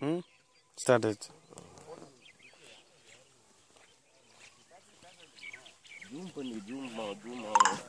ம் ஸ்டார்ட் ஆயிடுச்சு ஜூம் பண்ணி ஜூம் ஜூம்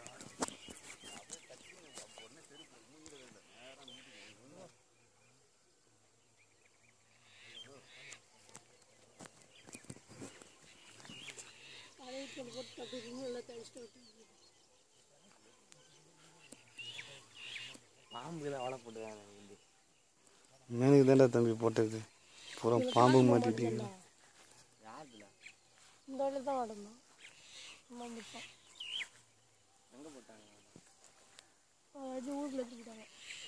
பாம்புல வலை போட்டுருக்காங்க மேனுக்கு தான்டா தம்பி போட்டது பூரா பாம்பு மாட்டிட்டு யாருல இந்த இடத்துல தான் வளர்ந்தோம் அம்மா மட்டும் எங்க போட்டாங்க அது ஊரில் எடுத்துக்கிட்டாங்க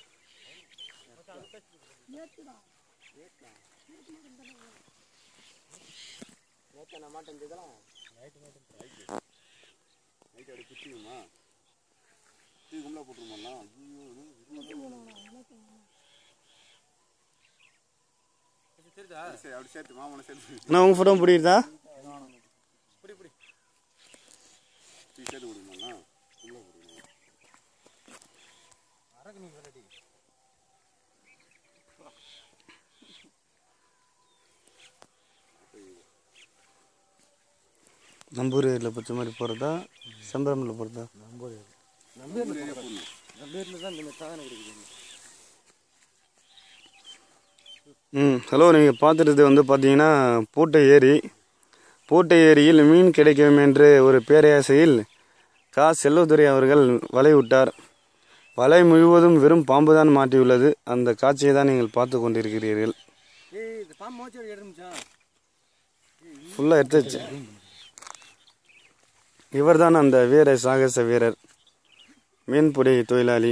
நேற்று நான் மாட்டேன் இதெல்லாம் அண்ணா உங்கள் ஃபோட்டோ பிடிக்குதா நம்பூர் ஏரியில் பச்சை மாதிரி போகிறதா செம்பரமில் போகிறதா நம்பேரில் தான் இந்த சாதனை கிடைக்குது ம் ஹலோ நீங்கள் பார்த்துட்டு வந்து பார்த்தீங்கன்னா பூட்டை ஏரி பூட்டை ஏரியில் மீன் கிடைக்கும் என்று ஒரு பேரையாசையில் கா செல்வதுரை அவர்கள் வலை விட்டார் வலை முழுவதும் வெறும் பாம்பு தான் மாட்டியுள்ளது அந்த காட்சியை தான் நீங்கள் பார்த்து கொண்டிருக்கிறீர்கள் ஏய் இது பாம்பு மோச்சு எடுத்துச்சா ஃபுல்லாக எடுத்துச்சு இவர்தான் அந்த வீர சாகச வீரர் மீன்பிடி தொழிலாளி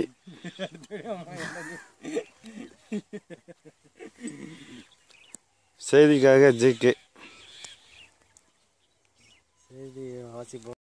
செய்திக்காக ஜிகே சரி வாசிப்போம்